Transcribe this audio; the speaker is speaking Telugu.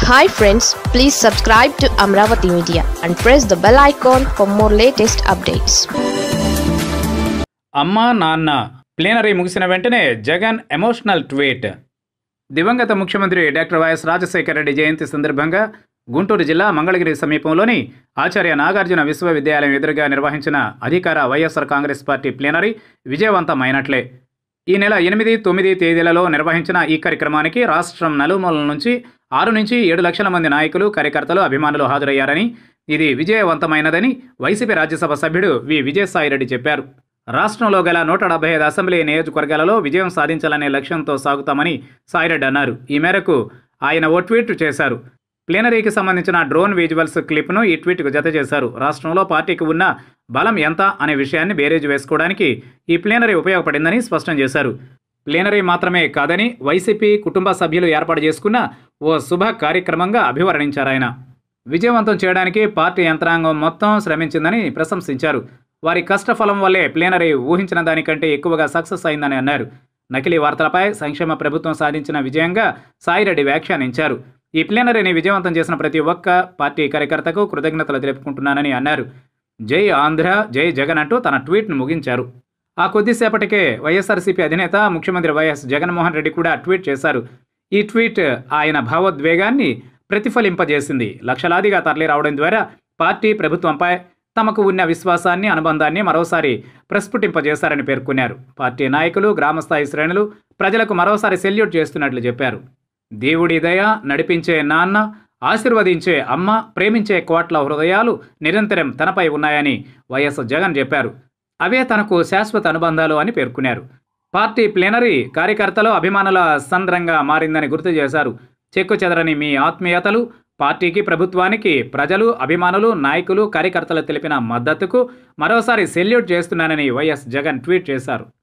hi friends please subscribe to Amaravati media and press the bell icon for more latest updates అమ్మా నాన్న ప్లేనరీ ముగిసిన వెంటనే జగన్ ఎమోషనల్ ట్వీట్ దివంగత ముఖ్యమంత్రి డాక్టర్ వైఎస్ రాజశేఖర రెడ్డి జయంతి సందర్భంగా గుంటూరు జిల్లా మంగళగిరి సమీపంలోని ఆచార్య నాగార్జున విశ్వవిద్యాలయం ఎదురుగా నిర్వహించిన అధికార వైఎస్ఆర్ కాంగ్రెస్ పార్టీ ప్లేనరీ విజయవంతమైనట్లే ఈ నెల ఎనిమిది తొమ్మిది తేదీలలో నిర్వహించిన ఈ కార్యక్రమానికి రాష్ట్రం నలుమూలల నుంచి ఆరు నుంచి ఏడు లక్షల మంది నాయకులు కార్యకర్తలు అభిమానులు హాజరయ్యారని ఇది విజయవంతమైనదని వైసీపీ రాజ్యసభ సభ్యుడు వి విజయసాయిరెడ్డి చెప్పారు రాష్ట్రంలో గల నూట డెబ్బై ఐదు అసెంబ్లీ నియోజకవర్గాలలో విజయం సాధించాలనే లక్ష్యంతో సాగుతామని సాయిరెడ్డి అన్నారు ఈ మేరకు ఆయన ఓ ట్వీట్ చేశారు ప్లేనరీకి సంబంధించిన డ్రోన్ విజువల్స్ క్లిప్ను ఈ ట్వీట్కు జత చేశారు రాష్ట్రంలో పార్టీకి ఉన్న బలం ఎంత అనే విషయాన్ని బేరేజ్ వేసుకోవడానికి ఈ ప్లేనరీ ఉపయోగపడిందని స్పష్టం చేశారు ప్లేనరీ మాత్రమే కాదని వైసీపీ కుటుంబ సభ్యులు ఏర్పాటు చేసుకున్న ఓ శుభ కార్యక్రమంగా అభివర్ణించారు ఆయన విజయవంతం చేయడానికి పార్టీ యంత్రాంగం మొత్తం శ్రమించిందని ప్రశంసించారు వారి కష్టఫలం వల్లే ప్లేనరీ ఊహించిన దానికంటే ఎక్కువగా సక్సెస్ అయిందని అన్నారు నకిలీ వార్తలపై సంక్షేమ ప్రభుత్వం సాధించిన విజయంగా సాయిరెడ్డి వ్యాఖ్యానించారు ఈ ప్లేనరీని విజయవంతం చేసిన ప్రతి ఒక్క పార్టీ కార్యకర్తకు కృతజ్ఞతలు తెలుపుకుంటున్నానని అన్నారు జై ఆంధ్ర జై జగన్ అంటూ తన ట్వీట్ను ముగించారు ఆ కొద్దిసేపటికే వైఎస్ఆర్సీపీ అధినేత ముఖ్యమంత్రి వైఎస్ జగన్మోహన్ రెడ్డి కూడా ట్వీట్ చేశారు ఈ ట్వీట్ ఆయన భావోద్వేగాన్ని ప్రతిఫలింపజేసింది లక్షలాదిగా తరలి రావడం ద్వారా పార్టీ ప్రభుత్వంపై తమకు ఉన్న విశ్వాసాన్ని అనుబంధాన్ని మరోసారి ప్రస్ఫుటింపజేశారని పేర్కొన్నారు పార్టీ నాయకులు గ్రామస్థాయి శ్రేణులు ప్రజలకు మరోసారి సెల్యూట్ చేస్తున్నట్లు చెప్పారు దేవుడి దయ నడిపించే నాన్న ఆశీర్వదించే అమ్మ ప్రేమించే కోట్ల హృదయాలు నిరంతరం తనపై ఉన్నాయని వైఎస్ జగన్ చెప్పారు అవే తనకు శాశ్వత అనుబంధాలు అని పేర్కొన్నారు పార్టీ ప్లేనరీ కార్యకర్తలు అభిమానుల సంద్రంగా మారిందని గుర్తు చేశారు చెక్కు చెదరని మీ ఆత్మీయతలు పార్టీకి ప్రభుత్వానికి ప్రజలు అభిమానులు నాయకులు కార్యకర్తలు తెలిపిన మద్దతుకు మరోసారి సెల్యూట్ చేస్తున్నానని వైఎస్ జగన్ ట్వీట్ చేశారు